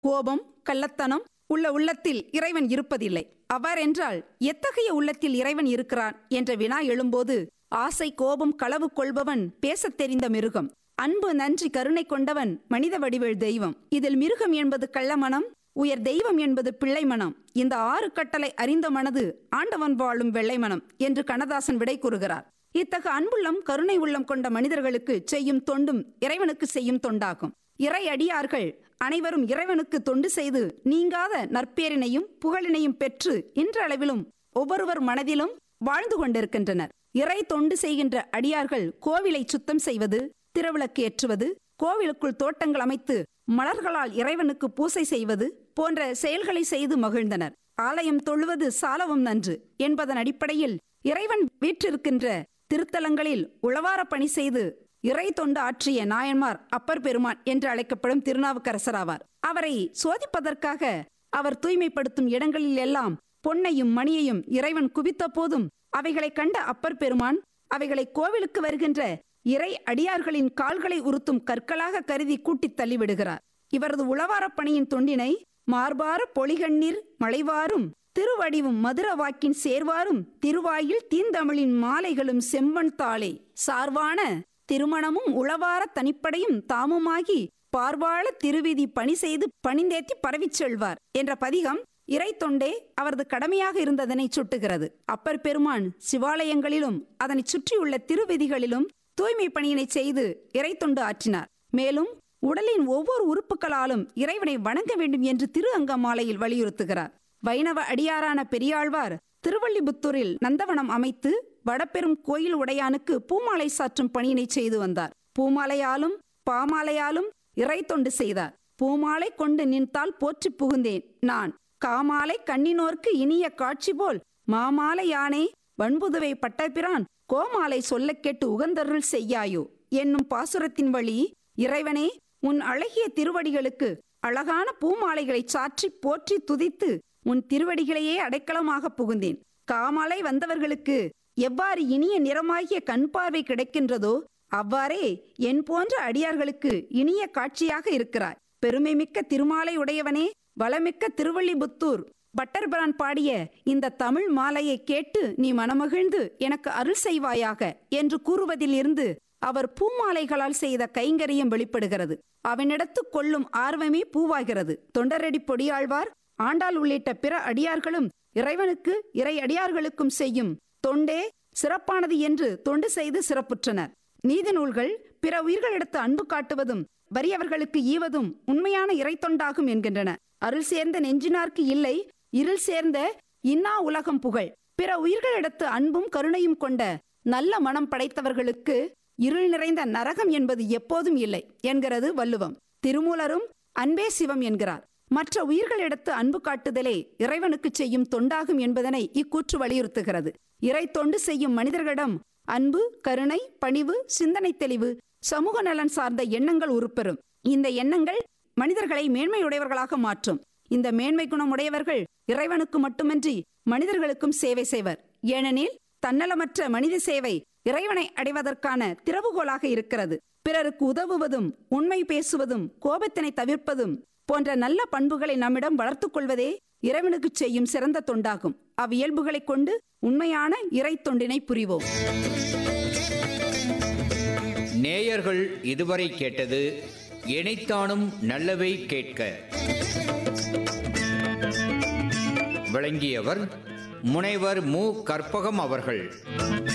கோபம் கள்ளத்தனம் உள்ள உள்ளத்தில் இறைவன் இருப்பதில்லை அவ்வாறென்றால் எத்தகைய உள்ளத்தில் இறைவன் இருக்கிறான் என்ற வினா எழும்போது ஆசை கோபம் களவு கொள்பவன் பேசத் தெரிந்த மிருகம் அன்பு நன்றி கருணை கொண்டவன் மனித வடிவெள் தெய்வம் இதில் மிருகம் என்பது கள்ளமனம் உயர் தெய்வம் என்பது பிள்ளை மனம் இந்த ஆறு கட்டளை அறிந்த மனது ஆண்டவன் வாழும் வெள்ளை மனம் என்று கண்ணதாசன் விடை கூறுகிறார் இத்தகு அன்புள்ளம் கருணை உள்ளம் கொண்ட மனிதர்களுக்கு செய்யும் தொண்டும் இறைவனுக்கு செய்யும் தொண்டாகும் இறை அடியார்கள் அனைவரும் இறைவனுக்கு தொண்டு செய்து நீங்காத நற்பேரினையும் புகழினையும் பெற்று இன்றளவிலும் ஒவ்வொருவர் மனதிலும் வாழ்ந்து கொண்டிருக்கின்றனர் இறை தொண்டு செய்கின்ற அடியார்கள் கோவிலை சுத்தம் செய்வது திருவிளக்கு ஏற்றுவது கோவிலுக்குள் தோட்டங்கள் அமைத்து மலர்களால் இறைவனுக்கு பூசை செய்வது போன்ற செயல்களை செய்து மகிழ்ந்தனர் ஆலயம் தொழுவது சாலவும் நன்று என்பதன் அடிப்படையில் இறைவன் வீற்றிருக்கின்ற திருத்தலங்களில் உளவார பணி செய்து இறை தொண்டு ஆற்றிய நாயன்மார் அப்பர் பெருமான் என்று அழைக்கப்படும் திருநாவுக்கரசர் ஆவார் அவரை சோதிப்பதற்காக அவர் தூய்மைப்படுத்தும் இடங்களில் எல்லாம் பொன்னையும் மணியையும் இறைவன் குவித்த போதும் அவைகளை கண்ட அப்பர் பெருமான் அவைகளை கோவிலுக்கு வருகின்ற இறை அடியார்களின் கால்களை உறுத்தும் கற்களாக கருதி கூட்டித் தள்ளிவிடுகிறார் இவரது உளவாரப் பணியின் தொண்டினை மார்பார பொலிகண்ணீர் மலைவாரும் திருவடிவும் மதுர வாக்கின் சேர்வாரும் திருவாயில் தீந்தமிழின் மாலைகளும் செம்பன் தாளே சார்வான திருமணமும் உளவார தனிப்படையும் தாமுமாகி பார்வாழ திருவிதி பணி செய்து பணிந்தேத்தி பரவிச் செல்வார் என்ற பதிகம் இறை தொண்டே அவரது கடமையாக இருந்ததனை சுட்டுகிறது அப்பர் பெருமான் சிவாலயங்களிலும் அதனை சுற்றியுள்ள திருவிதிகளிலும் தூய்மை பணியினை செய்து இறை தொண்டு ஆற்றினார் மேலும் உடலின் ஒவ்வொரு உறுப்புகளாலும் இறைவனை வணங்க வேண்டும் என்று திரு அங்கமாலையில் வலியுறுத்துகிறார் வைணவ அடியாரான பெரியாழ்வார் திருவள்ளிபுத்தூரில் நந்தவனம் அமைத்து வடபெரும் கோயில் உடையானுக்கு பூமாலை சாற்றும் பணியினை செய்து வந்தார் பூமாலையாலும் பாமாலையாலும் இறை தொண்டு செய்தார் பூமாலை கொண்டு நின்றால் போற்றி புகுந்தேன் நான் காமாலை கண்ணினோர்க்கு இனிய காட்சி போல் மாமாலை யானே வன்புதுவை பட்டபிரான் கோமாலை சொல்ல கேட்டு உகந்தருள் செய்யாயோ என்னும் பாசுரத்தின் வழி இறைவனே உன் அழகிய திருவடிகளுக்கு அழகான பூமாலைகளை சாற்றி போற்றி துதித்து உன் திருவடிகளையே அடைக்கலமாக புகுந்தேன் காமாலை வந்தவர்களுக்கு எவ்வாறு இனிய நிறமாகிய கண் பார்வை கிடைக்கின்றதோ அவ்வாறே என் போன்ற அடியார்களுக்கு இனிய காட்சியாக இருக்கிறாய் பெருமைமிக்க திருமாலை உடையவனே வளமிக்க திருவள்ளிபுத்தூர் பட்டர்பிரான் பாடிய இந்த தமிழ் மாலையை கேட்டு நீ மனமகிழ்ந்து எனக்கு அருள் செய்வாயாக என்று கூறுவதில் இருந்து அவர் பூமாலைகளால் செய்த கைங்கரியம் வெளிப்படுகிறது அவனிடத்து கொள்ளும் ஆர்வமே பூவாகிறது தொண்டரடி பொடியாழ்வார் ஆண்டாள் உள்ளிட்ட பிற அடியார்களும் இறைவனுக்கு இறை அடியார்களுக்கும் செய்யும் தொண்டே சிறப்பானது என்று தொண்டு செய்து சிறப்புற்றனர் நீதி நூல்கள் பிற உயிர்களிடத்து அன்பு காட்டுவதும் வறியவர்களுக்கு ஈவதும் உண்மையான இறை தொண்டாகும் என்கின்றன அருள் சேர்ந்த நெஞ்சினார்க்கு இல்லை இருள் சேர்ந்த இன்னா உலகம் புகழ் பிற உயிர்களிடத்து அன்பும் கருணையும் கொண்ட நல்ல மனம் படைத்தவர்களுக்கு இருள் நிறைந்த நரகம் என்பது எப்போதும் இல்லை என்கிறது வள்ளுவம் திருமூலரும் அன்பே சிவம் என்கிறார் மற்ற உயிர்களிடத்து அன்பு காட்டுதலே இறைவனுக்கு செய்யும் தொண்டாகும் என்பதனை இக்கூற்று வலியுறுத்துகிறது இறை தொண்டு செய்யும் மனிதர்களிடம் அன்பு கருணை பணிவு சிந்தனை தெளிவு சமூக நலன் சார்ந்த எண்ணங்கள் உருப்பெறும் இந்த எண்ணங்கள் மனிதர்களை மேன்மையுடையவர்களாக மாற்றும் இந்த மேன்மை குணமுடையவர்கள் இறைவனுக்கு மட்டுமின்றி மனிதர்களுக்கும் சேவை செய்வர் ஏனெனில் தன்னலமற்ற மனித சேவை இறைவனை அடைவதற்கான திறவுகோலாக இருக்கிறது பிறருக்கு உதவுவதும் உண்மை பேசுவதும் கோபத்தினை தவிர்ப்பதும் போன்ற நல்ல பண்புகளை நம்மிடம் வளர்த்துக் கொள்வதே இறைவனுக்கு செய்யும் சிறந்த தொண்டாகும் அவ்வியல்புகளைக் கொண்டு உண்மையான இறை தொண்டினை புரிவோம் நேயர்கள் இதுவரை கேட்டது இணைத்தானும் நல்லவை கேட்க விளங்கியவர் முனைவர் மு கற்பகம் அவர்கள்